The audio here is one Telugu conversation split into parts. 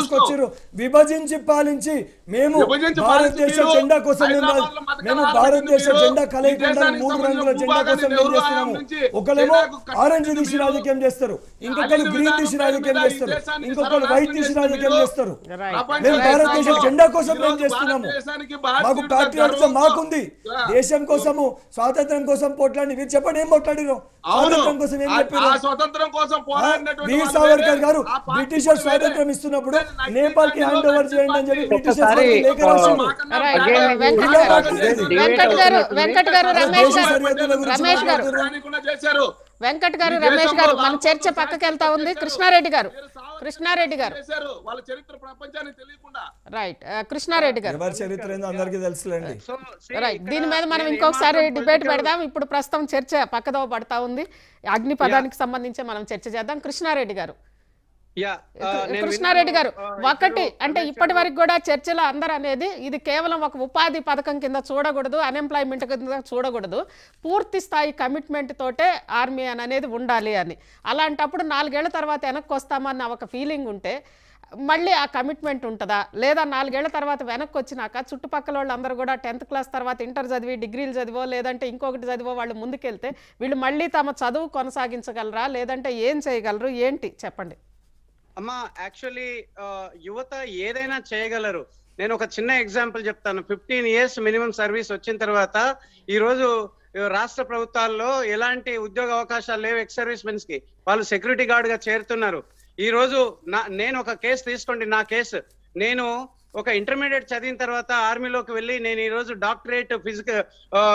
తీసుకొచ్చారు విభజించి పాలించి మేము విభజించి భారతదేశ పాలించి జెండా కోసం మేము హైదరాబాద్లో మతకలహారం మేము పెట్టిన భారతదేశ మీరు జెండా ఈ కలయకుండా దేశానికి మూడు రంగుల సంబంధించిన జెండా కోసం భూభాగాన్ని మేము నెహ్రూ చేస్తున్నాము హయాం నుంచి ఒకరేమో జెండాకు కట్టిన ఆరెంజ్ తీసి మీరు రాజకీయం చేస్తారు ఇంకొకరు అలిన గ్రీన్ విధానం తీసి పేరు రాజకీయం మీద ఈ చేస్తారు దేశాన్ని ఇంకొకరు వైట్ సర్వనాశనం తీసి చేసిన రాజకీయం మీరు చేస్తారు Right. ప్రపంచ మేము భారతదేశ దేశాల్లో జెండా కోసం మేము ఈరోజు చేస్తున్నాము భారతదేశానికి మాకు భారతీయుడిగా పాట్రియాటిజం గర్వంతో- మాకుంది ఆ. దేశం కోసము స్వాతంత్రం కోసం పోట్లాడి మీరు చెప్పండి ఏం పోట్లాడిరు అవును స్వాతంత్రం కోసం ఏం ఆ- చెప్పారు ఆ స్వతంత్రం కోసం పోరాడినటువంటి వీర్ వాళ్ళు సావర్కర్ వేరే, గారు ఆ పార్టీ బ్రిటిషర్ కూడా వేరే. స్వాతంత్రం ఇస్తున్నప్పుడు నైన్టీన్ నేపాల్ కి నైన్టీన్ హ్యాండ్ ఓవర్ చేయండి అని చెప్పి బ్రిటిషర్స్ ఒకసారి, వారికి లేఖ ఆ, రాసిండు Right. Again, వెంకట్ ఇలా గారు మాట్లాడేది. వెంకట్ గారు వెంకట్ గారు రమేష్ గారు రమేష్ గారు చేశారు వెంకట్ గారు ఈ రమేష్ దేశంలో గారు మన రామోజీ చర్చ పక్కకి వెళ్తా ఉంది కృష్ణారెడ్డి గారు మీరు సావర్కర్ కృష్ణారెడ్డి గారు చేశారు వాళ్ళ చరిత్ర ప్రపంచానికి తెలియకుండా రైట్ కృష్ణారెడ్డి గారు ఎవరి చరిత్ర ఏందో అందరికీ తెలుసులేండి సో see, రైట్ ఇక్కడ దీని మీద మనం నేను ఇంకొకసారి ఏమాత్రం డిబేట్ political- పెడదాం ఇప్పుడు ప్రస్తుతం చర్చ పక్కదో పడతా ఉంది అగ్ని పదానికి సంబంధించి మనం చర్చ చేద్దాం కృష్ణారెడ్డి గారు Yeah, uh, నేను కృష్ణారెడ్డి గారు విన్నాను, uh, ఒకటి ఇద్దరు అంటే రమేష్ ఇప్పటి గారు- వరకు కూడా చర్చలో అందరూ అనేది ఇది కేవలం ఒక ఉపాధి పథకం కింద చూడకూడదు అన్ఎంప్లాయ్మెంట్ కింద చూడకూడదు పూర్తి స్థాయి కమిట్మెంట్ తోటే ఆర్మీ అని అనేది ఉండాలి అని అలాంటప్పుడు నాలుగేళ్ల తర్వాత వెనక్కి వస్తామన్న ఒక ఫీలింగ్ ఉంటే మళ్ళీ ఆ కమిట్మెంట్ ఉంటుందా లేదా నాలుగేళ్ల తర్వాత వెనక్కి వచ్చినాక చుట్టుపక్కల వాళ్ళందరూ కూడా టెన్త్ క్లాస్ తర్వాత ఇంటర్ చదివి డిగ్రీలు చదివో లేదంటే ఇంకొకటి చదివో వాళ్ళు ముందుకెళ్తే వీళ్ళు మళ్ళీ తమ చదువు కొనసాగించగలరా లేదంటే ఏం చేయగలరు ఏంటి చెప్పండి అమ్మా యాక్చువల్లీ యువత ఏదైనా చేయగలరు నేను ఒక చిన్న ఎగ్జాంపుల్ చెప్తాను ఫిఫ్టీన్ ఇయర్స్ మినిమం సర్వీస్ వచ్చిన తర్వాత ఈ రోజు ఆ, రాష్ట్ర ప్రభుత్వాల్లో ఎలాంటి ఉద్యోగ అవకాశాలు లేవు ఎక్స్ సర్వీస్ మెన్స్ కి వాళ్ళు సెక్యూరిటీ గార్డ్ గా చేరుతున్నారు ఈ రోజు నా నేను ఒక కేసు తీసుకోండి నా కేసు నేను ఒక ఇంటర్మీడియట్ చదివిన తర్వాత ఆర్మీలోకి వెళ్ళి నేను ఈ రోజు డాక్టరేట్ ఫిజికల్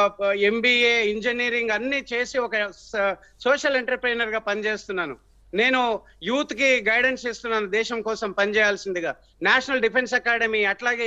ఎంబీఏ ఇంజనీరింగ్ అన్ని చేసి ఒక సోషల్ ఎంటర్ప్రైనర్ గా పనిచేస్తున్నాను నేను యూత్ కి గైడెన్స్ ఇస్తున్నాను దేశం కోసం పనిచేయాల్సిందిగా నేషనల్ డిఫెన్స్ అకాడమీ అట్లాగే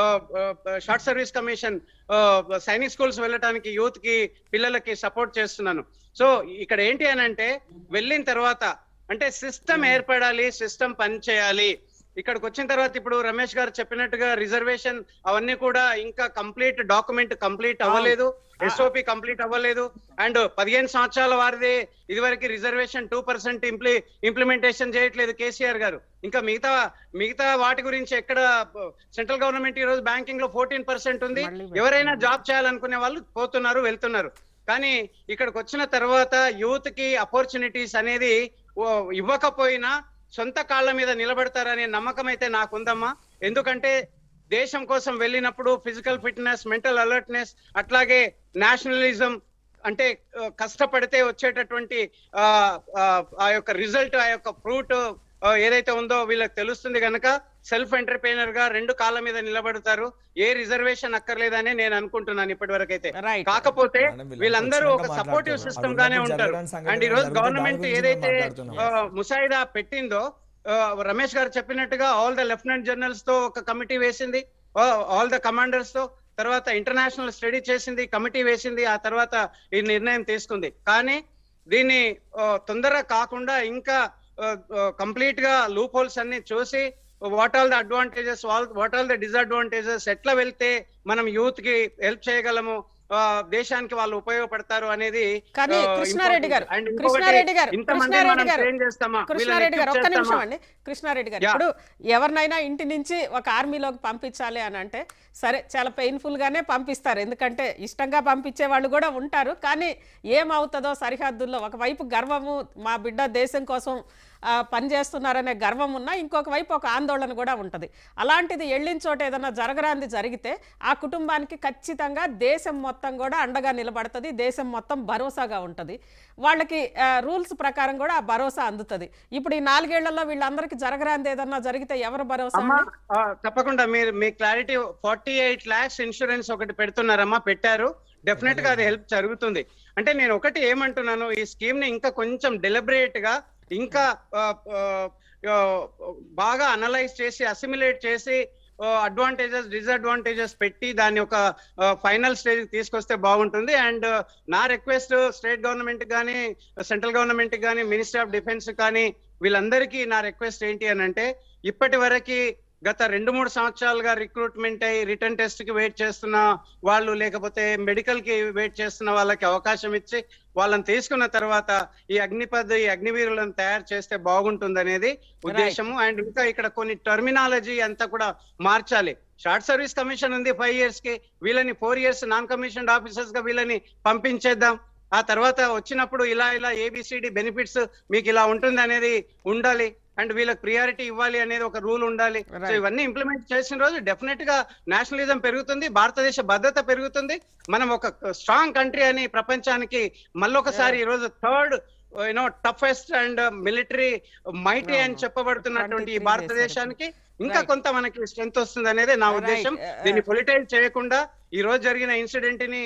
short service commission Sainik schools వెళ్ళటానికి యూత్ కి పిల్లలకి సపోర్ట్ చేస్తున్నాను సో ఇక్కడ ఏంటి అని అంటే వెళ్ళిన తర్వాత అంటే సిస్టమ్ ఏర్పడాలి సిస్టమ్ పనిచేయాలి ఇక్కడికి వచ్చిన తర్వాత ఇప్పుడు రమేష్ గారు చెప్పినట్టుగా రిజర్వేషన్ అవన్నీ కూడా ఇంకా కంప్లీట్ డాక్యుమెంట్ కంప్లీట్ అవ్వలేదు ఎస్ఓపి కంప్లీట్ అవ్వలేదు అండ్ పదిహేను సంవత్సరాల వారిది ఇదివరకు రిజర్వేషన్ టూ పర్సెంట్ ఇంప్లి ఇంప్లిమెంటేషన్ చేయట్లేదు కేసీఆర్ గారు ఇంకా మిగతా మిగతా వాటి గురించి ఎక్కడ సెంట్రల్ గవర్నమెంట్ ఈ రోజు బ్యాంకింగ్ లో ఫోర్టీన్ పర్సెంట్ ఉంది మళ్ళీ ఎవరైనా జాబ్ చేయాలనుకునే వాళ్ళు పోతున్నారు వెళ్తున్నారు కానీ ఇక్కడికి వచ్చిన తర్వాత యూత్ కి అపర్చునిటీస్ అనేది ఓ, ఇవ్వకపోయినా సొంత కాళ్ళ మీద నిలబడతారనే నమ్మకం అయితే నాకుందమ్మా ఎందుకంటే దేశం కోసం వెళ్ళినప్పుడు ఫిజికల్ ఫిట్నెస్ మెంటల్ అలర్ట్నెస్ అట్లాగే నేషనలిజం అంటే ఆ, కష్టపడితే వచ్చేటటువంటి ఆ, ఆ, ఆ యొక్క రిజల్ట్ ఆ యొక్క ఫ్రూట్ ఏదైతే ఉందో వీళ్ళకి తెలుస్తుంది కనుక సెల్ఫ్ ఎంటర్ప్రైనర్ గా రెండు కాళ్ళ మీద నిలబడతారు ఏ రిజర్వేషన్ అక్కర్లేదని నేను అనుకుంటున్నాను ఇప్పటి వరకు అయితే రైట్ కాకపోతే మేడం, వీళ్ళంతా వీళ్ళందరూ ఒక వచ్చినాక సపోర్టివ్ మాట్లాడుతున్నారు. సిస్టమ్ అవి గానే ఉన్నప్పుడు ఉంటారు జరగని సంఘటనలు అండ్ ఈ రోజు జరిగితే దాని గవర్నమెంట్ గురించి ఏదైతే మాట్లాడుతున్నాం. ఆ, ముసాయిదా పెట్టిందో ఆ, రమేష్ గారు చెప్పినట్టుగా ఆల్ ద లెఫ్టినెంట్ జనరల్స్ తో ఒక కమిటీ వేసింది ఆల్ ద కమాండర్స్ తో తర్వాత ఇంటర్నేషనల్ స్టడీ చేసింది కమిటీ వేసింది ఆ తర్వాత ఈ నిర్ణయం తీసుకుంది కానీ దీన్ని ఆ, తొందరగా కాకుండా ఇంకా కంప్లీట్ గా లూప్ హోల్స్ అన్ని చూసి what all the advantages what all the disadvantages ఎట్లా వెళ్తే మనం యూత్ కి హెల్ప్ చేయగలము ఆ, దేశానికి వాళ్ళు ఉపయోగపడతారు అనేది కానీ ఆ, కృష్ణారెడ్డి గారు important. And ఇంకొకటి, కృష్ణారెడ్డి గారు ఇంతమంది కృష్ణారెడ్డి మనం గారు train చేస్తామా? కృష్ణారెడ్డి గారు వీళ్ళని ఒక్క equip నిమిషం చేస్తామా? అండి కృష్ణారెడ్డి గారు Yeah. ఇప్పుడు ఎవరినైనా ఇంటి నుంచి ఒక ఆర్మీలోకి పంపించాలి అని అంటే సరే చాలా పెయిన్ఫుల్ గానే పంపిస్తారు ఎందుకంటే ఇష్టంగా పంపించే వాళ్ళు కూడా ఉంటారు కానీ ఏమవుతుందో సరిహద్దుల్లో ఒకవైపు గర్వము మా బిడ్డ దేశం కోసం ఆ, పనిచేస్తున్నారనే గర్వం ఉన్నా ఇంకొక వైపు ఒక ఆందోళన కూడా ఉంటుంది అలాంటిది వెళ్ళిన చోట ఏదైనా జరగరాంది జరిగితే ఆ కుటుంబానికి ఖచ్చితంగా దేశం మొత్తం కూడా అండగా నిలబడుతుంది దేశం మొత్తం భరోసాగా ఉంటుంది వాళ్ళకి రూల్స్ ప్రకారం కూడా ఆ భరోసా అందుతుంది ఇప్పుడు ఈ నాలుగేళ్లలో వీళ్ళందరికీ జరగరాంది ఏదన్నా జరిగితే ఎవరు భరోసా అమ్మా అండి? ఆ, తప్పకుండా మీరు మీ clarity forty eight lakhs insurance ఒకటి పెడుతున్నారమ్మా పెట్టారు డెఫినెట్ గా అది హెల్ప్ జరుగుతుంది అంటే నేను ఒకటి ఏమంటున్నాను ఈ స్కీమ్ ని ఇంకా కొంచెం డెలిబరేట్ గా ఇంకా ఆ, ఆ, ఆ, బాగా అనలైజ్ చేసి అసిమిలేట్ చేసి అడ్వాంటేజెస్ డిసడ్వాంటేజెస్ పెట్టి దాన్ని ఒక ఫైనల్ స్టేజ్ తీసుకొస్తే బాగుంటుంది అండ్ నా రిక్వెస్ట్ స్టేట్ గవర్నమెంట్ కానీ సెంట్రల్ గవర్నమెంట్ కానీ మినిస్ట్రీ ఆఫ్ డిఫెన్స్ కానీ వీళ్ళందరికీ నా రిక్వెస్ట్ ఏంటి అని అంటే ఇప్పటి వరకు గత రెండు మూడు సంవత్సరాలుగా రిక్రూట్మెంట్ అయ్యి రిటర్న్ టెస్ట్ కి వెయిట్ చేస్తున్న వాళ్ళు లేకపోతే మెడికల్ కి వెయిట్ చేస్తున్న వాళ్ళకి అవకాశం ఇచ్చి వాళ్ళని తీసుకున్న తర్వాత ఈ అగ్నిపద్ ఈ అగ్నివీరులను తయారు చేస్తే బాగుంటుంది అనేది ఉద్దేశము అండ్ ఇంకా ఇక్కడ కొన్ని టర్మినాలజీ అంతా కూడా మార్చాలి షార్ట్ సర్వీస్ కమిషన్ ఉంది ఫైవ్ ఇయర్స్ కి వీళ్ళని four years non commissioned officers గా వీళ్ళని పంపించేద్దాం ఆ తర్వాత వచ్చినప్పుడు ఇలా ఇలా ఏబిసిడి బెనిఫిట్స్ మీకు ఇలా ఉంటుంది అనేది ఉండాలి అండ్ వీళ్ళకి ప్రియారిటీ ఇవ్వాలి అనేది ఒక రూల్ ఉండాలి సో Right. ఇవన్నీ ఇంప్లిమెంట్ చేసిన రోజు డెఫినెట్ గా నేషనలిజం పెరుగుతుంది భారతదేశ భద్రత పెరుగుతుంది మనం ఒక స్ట్రాంగ్ కంట్రీ అని ప్రపంచానికి మళ్ళొకసారి ఈ రోజు third you know toughest and military mighty అని అవును. చెప్పబడుతున్నటువంటి ఈ 23 భారతదేశానికి ఇంకా Right. కొంత మనకి స్ట్రెంత్ వస్తుంది అనేది నా Right. ఉద్దేశం Uh, దీన్ని పొలిటైజ్ చేయకుండా ఈ రోజు జరిగిన ఇన్సిడెంట్ ని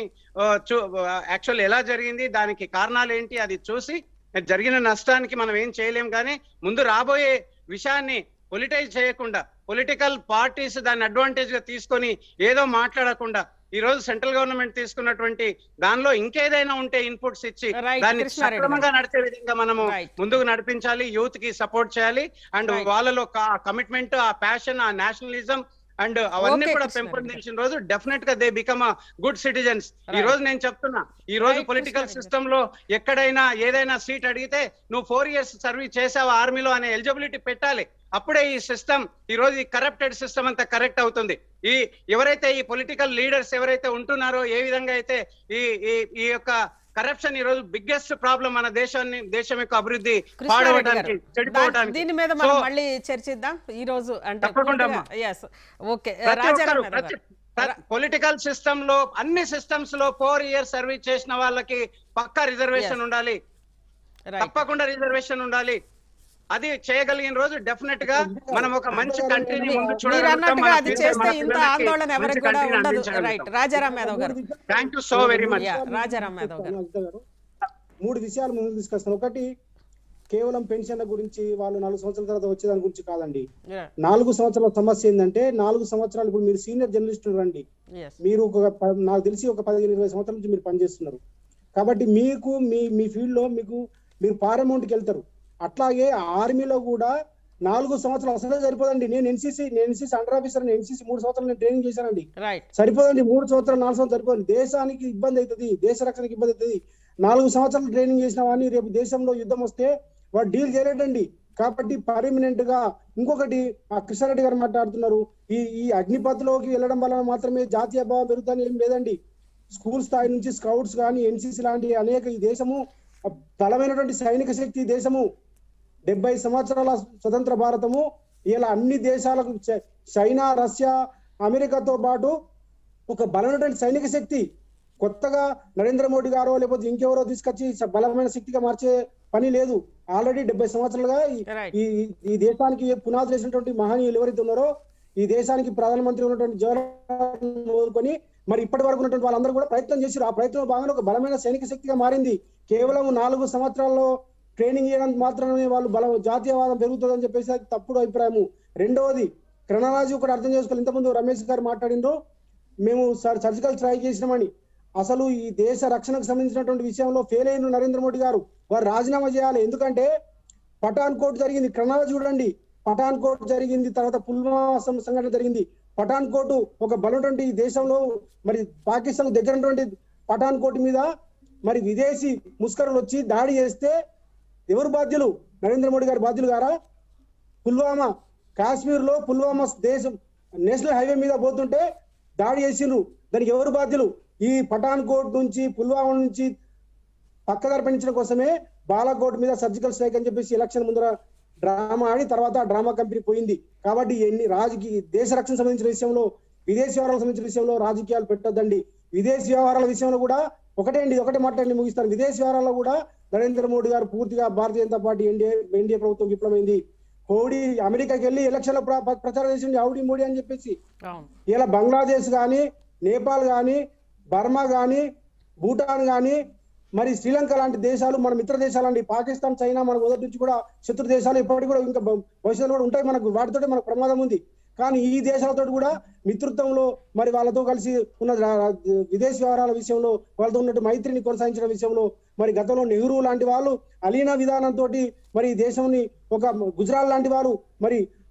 యాక్చువల్ ఎలా జరిగింది దానికి కారణాలు ఏంటి అది చూసి జరిగిన నష్టానికి మనం ఏం చేయలేం కానీ ముందు రాబోయే విషయాన్ని పొలిటైజ్ చేయకుండా పొలిటికల్ పార్టీస్ దాన్ని అడ్వాంటేజ్ గా తీసుకొని ఏదో మాట్లాడకుండా ఈ రోజు సెంట్రల్ గవర్నమెంట్ తీసుకున్నటువంటి దానిలో ఇంకేదైనా ఉంటే ఇన్పుట్స్ ఇచ్చి Right, దాన్ని కృష్ణారెడ్డి సక్రమంగా నడిచే విధంగా మనము Right. ముందుకు నడిపించాలి యూత్ కి సపోర్ట్ చేయాలి అండ్ Right. వాళ్ళలో కమిట్మెంట్ ఆ ప్యాషన్ ఆ నేషనలిజం అండ్ అవన్నీ Okay, కూడా కృష్ణారెడ్డి. పెంపొందించిన రోజు డెఫినెట్ గా దే బికమ్ గుడ్ సిటిజన్స్ ఈ Right. రోజు నేను చెప్తున్నా ఈ రోజు Right, పొలిటికల్ కృష్ణారెడ్డి. సిస్టమ్ లో ఎక్కడైనా ఏదైనా సీట్ అడిగితే నువ్వు ఫోర్ ఇయర్స్ సర్వీస్ చేసావా ఆర్మీలో అనే ఎలిజిబిలిటీ పెట్టాలి అప్పుడే ఈ సిస్టమ్ ఈ రోజు ఈ కరప్టెడ్ సిస్టమ్ అంతా కరెక్ట్ అవుతుంది ఈ ఎవరైతే ఈ పొలిటికల్ లీడర్స్ ఎవరైతే ఉంటున్నారో ఏ విధంగా అయితే ఈ ఈ ఈ యొక్క కరప్షన్ ఈ రోజు బిగ్గెస్ట్ ప్రాబ్లం మన దేశాన్ని దేశం యొక్క అభివృద్ధి కృష్ణారెడ్డి పాడవడానికి గారు, దా- చెడిపోవడానికి దీని మీద మనం So, మళ్ళీ చర్చిద్దాం ఈ రోజు అంటే తప్పకుండా అమ్మా. ఎస్ ఓకే ప్రతి రాజారాం ఒక్కరు యాదవ్ ప్రతి గారు. పొలిటికల్ సిస్టమ్ లో అన్ని సిస్టమ్స్ లో ఫోర్ ఇయర్స్ సర్వీస్ చేసిన వాళ్ళకి పక్కా రిజర్వేషన్ Yes. ఉండాలి Right. తప్పకుండా రిజర్వేషన్ ఉండాలి అది చేయగలిగిన రోజు డెఫినెట్ గా మనం ఒక మంచి కంట్రీని ముందు మీరు అన్నట్టుగా అది చేస్తే ఇంత ఆందోళన ఎవరికి కూడా ఉండదు right Rajaram Yadav garu thank you so very much yeah Rajaram Yadav garu Ajitha గారు మూడు విషయాలు ముందు తీసుకొస్తాను ఒకటి కేవలం పెన్షన్ల గురించి వాళ్ళు నాలుగు సంవత్సరాల తర్వాత వచ్చేదాని గురించి కాదండి Yeah. నాలుగు సంవత్సరాల సమస్య ఏంటంటే నాలుగు సంవత్సరాలు ఇప్పుడు మీరు సీనియర్ జర్నలిస్ట్ రండి Yes. మీరు ఒక ప- నాకు తెలిసి ఒక పదిహేను ఇరవై సంవత్సరాల నుంచి మీరు పనిచేస్తున్నారు కాబట్టి మీకు మీ మీ ఫీల్డ్ లో మీకు మీరు పారమౌంట్కి వెళ్తారు అట్లాగే ఆర్మీలో కూడా నాలుగు సంవత్సరాలు అసలే సరిపోదండి నేను ఎన్సీసీ నేను ఎన్సీసీ అండర్ ఆఫీసర్ ఎన్సీసీ మూడు సంవత్సరాలు నేను ట్రైనింగ్ చేశానండి రైట్ సరిపోదండి మూడు సంవత్సరాలు నాలుగు సంవత్సరాలు సరిపోదు దేశానికి ఇబ్బంది అవుతుంది దేశ రక్షణకి ఇబ్బంది అవుతుంది నాలుగు సంవత్సరాలు ట్రైనింగ్ చేసిన వాడిని రేపు దేశంలో యుద్ధం వస్తే వాడు డీల్ చేయలేడండి కాబట్టి పర్మనెంట్ గా ఇంకొకటి ఆ కృష్ణారెడ్డి గారు మాట్లాడుతున్నారు ఈ ఈ అగ్నిపథ్లోకి వెళ్ళడం వలన మాత్రమే జాతీయ భావం పెరుగుతుందని ఏం లేదండి స్కూల్ స్థాయి నుంచి స్కౌట్స్ కానీ ఎన్సీసీ లాంటి అనేక ఈ దేశము బలమైనటువంటి సైనిక శక్తి ఈ దేశము డెబ్బై సంవత్సరాల స్వతంత్ర భారతము ఇలా అన్ని దేశాలకు చై- చైనా రష్యా అమెరికాతో పాటు ఒక బలమైనటువంటి సైనిక శక్తి కొత్తగా నరేంద్ర మోడీ గారో లేకపోతే ఇంకెవరో తీసుకొచ్చి స- బలమైన శక్తిగా మార్చే పని లేదు ఆల్రెడీ డెబ్బై సంవత్సరాలుగా ఈ- Right. ఈ ఈ దేశానికి పునాది వేసినటువంటి మహనీయులు ఎవరైతే ఉన్నారో ఈ దేశానికి ప్రధానమంత్రి ఉన్నటువంటి జవహర్లాల్ మొదలుకొని మరి ఇప్పటి వరకు ఉన్నటువంటి వాళ్ళందరూ కూడా ప్రయత్నం చేశారు ఆ ప్రయత్నంలో భాగంగా ఒక బలమైన సైనిక శక్తిగా మారింది కేవలం నాలుగు సంవత్సరాల్లో ట్రైనింగ్ చేయడానికి మాత్రమే వాళ్ళు బలం జాతీయవాదం పెరుగుతుందని చెప్పేసి అది తప్పుడు అభిప్రాయము రెండవది క్రొనాలజీ కూడా అర్థం చేసుకోవాలి ఇంతకుముందు రమేష్ గారు మాట్లాడిండ్రు మేము సర్- సర్జికల్ స్ట్రైక్ చేసినామని అసలు ఈ దేశ రక్షణకు సంబంధించినటువంటి విషయంలో ఫెయిల్ అయిన నరేంద్ర మోడీ గారు వారు రాజీనామా చేయాలి ఎందుకంటే పఠాన్ కోట్ జరిగింది క్రొనాలజీ చూడండి పఠాన్ కోట్ జరిగింది తర్వాత పుల్వామా సం- సంఘటన జరిగింది పఠాన్ కోట్ ఒక బలటువంటి ఈ దేశంలో మరి పాకిస్తాన్ దగ్గర ఉన్నటువంటి పఠాన్ కోట్ మీద మరి విదేశీ ముస్కరులు వచ్చి దాడి చేస్తే ఎవరు బాధ్యులు నరేంద్ర మోడీ గారు బాధ్యులు గారా పుల్వామా కాశ్మీర్ లో పుల్వామా దేశం నేషనల్ హైవే మీద పోతుంటే దాడి చేసిండ్రు దానికి ఎవరు బాధ్యులు ఈ పఠాన్ కోట్ నుంచి పుల్వామా నుంచి పక్కదారి పెంచడం కోసమే బాలాకోట్ మీద సర్జికల్ స్ట్రైక్ అని చెప్పేసి ఎలక్షన్ ముందర డ్రామా ఆడి తర్వాత ఆ డ్రామా కంపెనీ పోయింది కాబట్టి ఎన్ని రాజకీయ దేశ రక్షణ సంబంధించిన విషయంలో విదేశీ వ్యవహారాలకు సంబంధించిన విషయంలో రాజకీయాలు పెట్టొద్దండి విదేశీ వ్యవహారాల విషయంలో కూడా ఒకటే అండి ఒకటే మాట్లాడి ముగిస్తాను విదేశీ వ్యవహారాల్లో కూడా నరేంద్ర మోడీ గారు పూర్తిగా Bharatiya Janata party NDA NDA ప్రభుత్వం విఫలమైంది మోడీ అమెరికాకి వెళ్ళి ఎలక్షన్లో ప్ర- ప్ర- ప్రచారం చేసింది హౌడీ మోడీ అని చెప్పేసి అవును ఇలా బంగ్లాదేశ్ కానీ నేపాల్ కానీ బర్మా కానీ భూటాన్ కానీ మరి శ్రీలంక లాంటి దేశాలు మన మిత్ర దేశాలు అండి పాకిస్తాన్ చైనా మన మొదటి నుంచి కూడా శత్రు దేశాలు ఇప్పటికి కూడా ఇంకా భ- భవిష్యత్తులో కూడా ఉంటాయి మనకు వాటితో మనకు ప్రమాదం ఉంది కానీ ఈ దేశాలతో కూడా మిత్రత్వంలో మరి వాళ్ళతో కలిసి ఉన్న రా- రా- విదేశీ వ్యవహారాల విషయంలో వాళ్ళతో ఉన్నట్టు మైత్రిని కొనసాగించడం విషయంలో మరి గతంలో నెహ్రూ లాంటి వాళ్ళు అలీనా విధానంతో మరి ఈ దేశంని ఒక గుజరాత్ లాంటి వారు మరి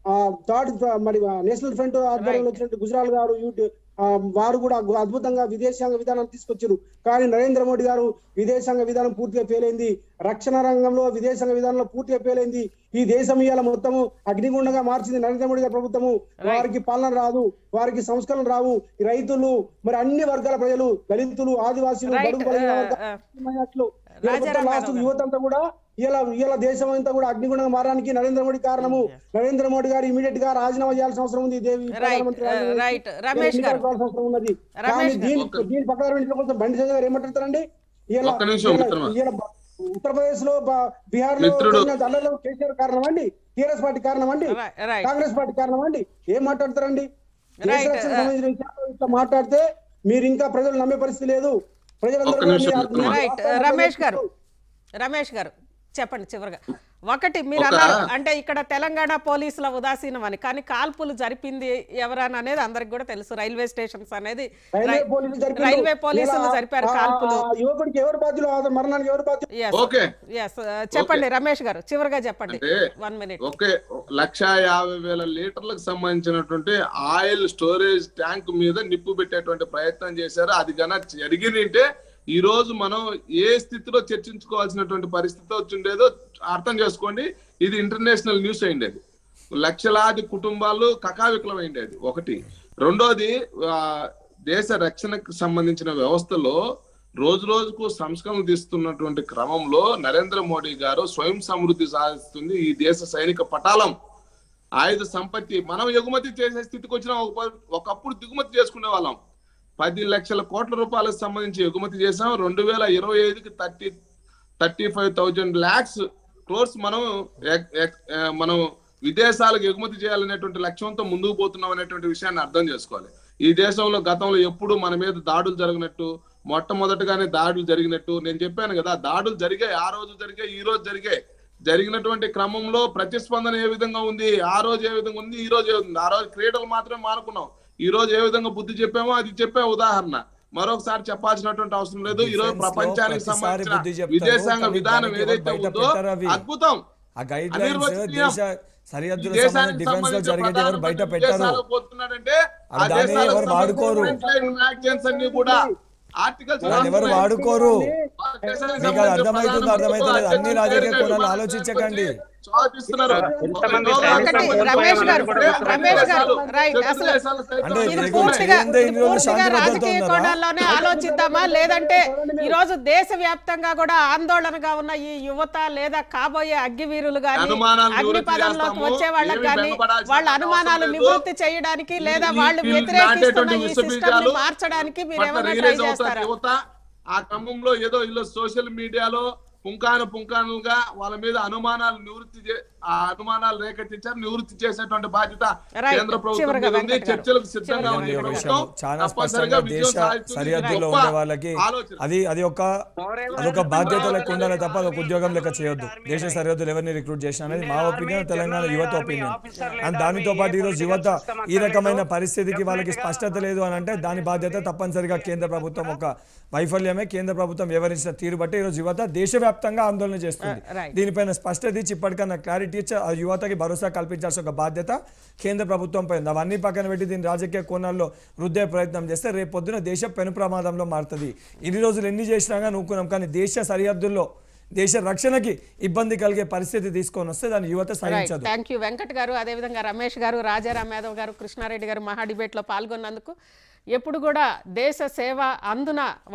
ఆ థర్డ్ మరి నేషనల్ ఫ్రంట్ ఆధ్వర్యంలో వచ్చినట్టు గుజరాల్ గారు యూటి ఆ, వారు కూడా గు- అద్భుతంగా విదేశాంగ విధానం తీసుకొచ్చారు కానీ నరేంద్ర మోడీ గారు విదేశాంగ విధానం పూర్తిగా ఫెయిల్ అయింది రక్షణ రంగంలో విదేశాంగ విధానంలో పూర్తిగా ఫెయిల్ అయింది ఈ దేశం ఇవాళ మొత్తము అగ్నిగుండంగా మార్చింది నరేంద్ర మోడీ గారి ప్రభుత్వము వారికి పాలన రాదు వారికి సంస్కరణ రావు ఈ రైతులు మరి అన్ని వర్గాల ప్రజలు దళితులు ఆదివాసీలు Right. బడుగు బలహీన Uh, వర్గాలు uh, మైనార్టీలు ఇలా రాజారాం మొత్తం లాస్ట్ గారు. యువత అంతా కూడా ఇలా ఇలా దేశం అంతా కూడా అగ్నిగుణంగా మారడానికి నరేంద్ర మోడీ కారణము నరేంద్ర మోడీ గారు ఇమీడియట్ గా రాజీనామా చేయాల్సిన అవసరం ఉంది దేవి ప్రధానమంత్రి uh, రాజీనామా right. చేసి రమేష్ ఎన్నికలకు గారు. రావాల్సిన అవసరం ఉన్నది రమేష్ కానీ గారు. దీని దీని పక్కన పెట్టడం కోసం బండి సంజయ్ గారు ఏమంటారండి ఇలా ఒక్క నిమిషం, మిత్రమా. ఉత్తరప్రదేశ్ లో బ- బీహార్ లో మిత్రుడు. అల్లర్లో కేసీఆర్ కారణం అండి టీఆర్ఎస్ పార్టీ కారణం అండి Right, right. కాంగ్రెస్ పార్టీ కారణం అండి ఏం మాట్లాడతారండి దేశ Right, రక్షణ uh, సంబంధించిన విషయాల్లో ఇట్లా మాట్లాడితే మీరు ఇంకా ప్రజలు నమ్మే పరిస్థితి లేదు ప్రజలందరూ ఒక్క కూడా నిమిషం, మీ- మిత్రమా. మీ రైట్ వాస్తవాలను రమేష్ గారు తెలుసుకుంటూ రమేష్ గారు చెప్పండి చివరిగా ఒకటి మీరు ఒక- అన్నారు అంటే ఇక్కడ తెలంగాణ పోలీసుల ఉదాసీనం అని కానీ కాల్పులు జరిపింది ఎవరని అనేది అందరికి కూడా తెలుసు రైల్వే స్టేషన్స్ అనేది రైల్వే రై- పోలీసులు జరిపారు. రైల్వే పోలీసులు ఇలా జరిపారు ఆ- కాల్పులు ఆ యువకుడికి ఎవరు బాధ్యులు ఆ మరణానికి ఎవరు బాధ్యులు Yes, ఓకే yes. చెప్పండి రమేష్ గారు చివరిగా చెప్పండి అంటే వన్ మినిట్ ఒకే లక్ష యాభై వేల లీటర్లకు సంబంధించినటువంటి ఆయిల్ స్టోరేజ్ ట్యాంక్ మీద నిప్పు పెట్టేటువంటి ప్రయత్నం చేశారు అది గన జరిగిందంటే ఈ రోజు మనం ఏ స్థితిలో చర్చించుకోవాల్సినటువంటి పరిస్థితి వచ్చిండేదో అర్థం చేసుకోండి ఇది ఇంటర్నేషనల్ న్యూస్ అయిండేది లక్షలాది కుటుంబాలు కకావికలం అయిండేది ఒకటి రెండోది ఆ, దేశ రక్షణకు సంబంధించిన వ్యవస్థలో రోజు రోజుకు సంస్కరణలు తీస్తున్నటువంటి క్రమంలో నరేంద్ర మోడీ గారు స్వయం సమృద్ధి సాధిస్తుంది ఈ దేశ సైనిక పటాలం ఆయుధ సంపత్తి మనం ఎగుమతి చేసే స్థితికి వచ్చిన ఒకప్పుడు దిగుమతి చేసుకునే వాళ్ళం పది లక్షల కోట్ల రూపాయలకు సంబంధించి ఎగుమతి చేసాం రెండు వేల ఇరవై ఐదుకి thirty thirty five thousand lakhs crores మనం ఎక్- ఎక్- ఆ, మనం విదేశాలకు ఎగుమతి చేయాలనేటువంటి లక్ష్యంతో ముందుకు పోతున్నాం అనేటువంటి విషయాన్ని అర్థం చేసుకోవాలి ఈ దేశంలో గతంలో ఎప్పుడు మన మీద దాడులు జరగనట్టు మొట్టమొదటిగానే దాడులు జరిగినట్టు నేను చెప్పాను కదా దాడులు జరిగాయి ఆ రోజు జరిగాయి ఈ రోజు జరిగాయి జరిగినటువంటి క్రమంలో ప్రతిస్పందన ఏ విధంగా ఉంది ఆ రోజు ఏ విధంగా ఉంది ఈ రోజు ఏ విధంగా ఉంది ఆ రోజు క్రీడలు మాత్రమే మానుకున్నాం ఈ రోజు ఏ విధంగా బుద్ధి చెప్పామో అది చెప్పే ఉదాహరణ మరొకసారి చెప్పాల్సినటువంటి అవసరం లేదు ఈ రోజు Defense లో ప్రపంచానికి ప్రతిసారి బుద్ధి సంబంధించిన చెప్తారు, విదేశాంగ కానీ విధానం దానికి ఎవరు ఏదైతే బయట ఉందో పెట్టరు అవి. అద్భుతం ఆ గైడ్ లైన్స్ అనిర్వచనీయం. దేశ సరిహద్దుల ఈ సంబంధించి దేశానికి డిఫెన్స్ లో సంబంధించిన జరిగేది ఎవరు బయట ప్రధానమంత్రి పెట్టరు విదేశాలకు పోతున్నాడంటే ఆ అది దాన్ని దేశాలకు ఎవరు వాడుకోరు. సంబంధించిన మ్యాగజైన్స్ అన్ని కూడా ఆర్టికల్స్ దాన్ని ఎవరు వాడుకోరు మీకు అది అర్థమవుతుందో అర్థమవుతలేదు అన్ని రాజకీయ కోణాలు ఆలోచించకండి స్వాగతిస్తున్నారు ఎంతమంది ఒకటి రమేష్ గారు రమేష్ గారు రైట్ అసలు అంటే ఇది మీకు పూర్తిగా ఏందే ఇన్ని రోజులు పూర్తిగా శాంతి భద్రత రాజకీయ ఉందా? కోణాల్లోనే ఆలోచిద్దామా లేదంటే ఈ రోజు దేశవ్యాప్తంగా కూడా ఆందోళనగా ఉన్న ఈ యువత లేదా కాబోయే అగ్గివీరులు గాని అనుమానాలు అగ్ని నివృత్తి పదంలోకి చేస్తాము. వచ్చే వాళ్ళకి ఏమీ గాని భయపడాల్సిన వాళ్ళ అవసరం అనుమానాలు లేదు. నివృత్తి చేయడానికి లేదా ఈ- వాళ్ళు ఈ వ్యతిరేకిస్తున్న నాటేటువంటి ఈ విష సిస్టమ్ బీజాలు మార్చడానికి మీరు పట్ల ఏమైనా ట్రై రియలైజ్ అవుతారు చేస్తారా యువత ఆ క్రమంలో ఏదో ఇలా సోషల్ మీడియాలో పుంకాను పుంకానుగా వాళ్ళ మీద అనుమానాలు నివృత్తి చే- ఆ అనుమానాలు రేకెత్తించారు నివృత్తి చేసేటువంటి బాధ్యత Right. కేంద్ర ప్రభుత్వం చివరగా మీద ఉంది వెంకట్ గారు. చర్చలకు సిద్ధంగా చివరగా ఉంది ఇది ఒక ప్రభుత్వం. విషయం చాలా తప్పనిసరిగా స్పష్టంగా విజయం దేశ సాధిస్తుంది. సరిహద్దులో గొప్ప ఉండే వాళ్ళకి ఆలోచన. అది అది ఒక అదొక బాధ్యత లెక్క ఉండాలి తప్ప అదొక ఉద్యోగం లెక్క చేయొద్దు దేశ సరిహద్దులు ఎవరిని రిక్రూట్ చేసిన అనేది మా ఒపీనియన్ తెలంగాణ యువత ఒపీనియన్ అండ్ దానితో పాటు ఈరోజు యువత ఈ రకమైన పరిస్థితికి వాళ్ళకి స్పష్టత లేదు అని అంటే దాని బాధ్యత తప్పనిసరిగా కేంద్ర ప్రభుత్వం ఒక వైఫల్యమే కేంద్ర ప్రభుత్వం వివరించిన తీరు బట్టి ఈరోజు యువత దేశవ్యాప్తంగా ఆందోళన చేస్తుంది Uh, right. దీనిపైన స్పష్టత ఇచ్చి ఇప్పటికన్నా క్లారిటీ ఇచ్చి ఆ యువతకి భరోసా కల్పించాల్సిన ఒక బాధ్యత కేంద్ర ప్రభుత్వం పైన అవన్నీ పక్కన పెట్టి దీని రాజకీయ కోణాల్లో రుద్దే ప్రయత్నం చేస్తే రేపు పొద్దున దేశం పెను ప్రమాదంలో మారుతుంది ఇన్ని రోజులు ఎన్ని చేసినా కానీ ఊరుకున్నాం కానీ దేశ సరిహద్దుల్లో దేశ రక్షణకి ఇబ్బంది కలిగే పరిస్థితి తీసుకొని వస్తే దాని యువత రైట్ సహించదు థ్యాంక్ యూ వెంకట్ గారు అదేవిధంగా రమేష్ గారు రాజారాం యాదవ్ గారు కృష్ణారెడ్డి గారు మహా డిబేట్లో పాల్గొన్నందుకు ఎప్పుడు కూడా దేశ సేవ అందున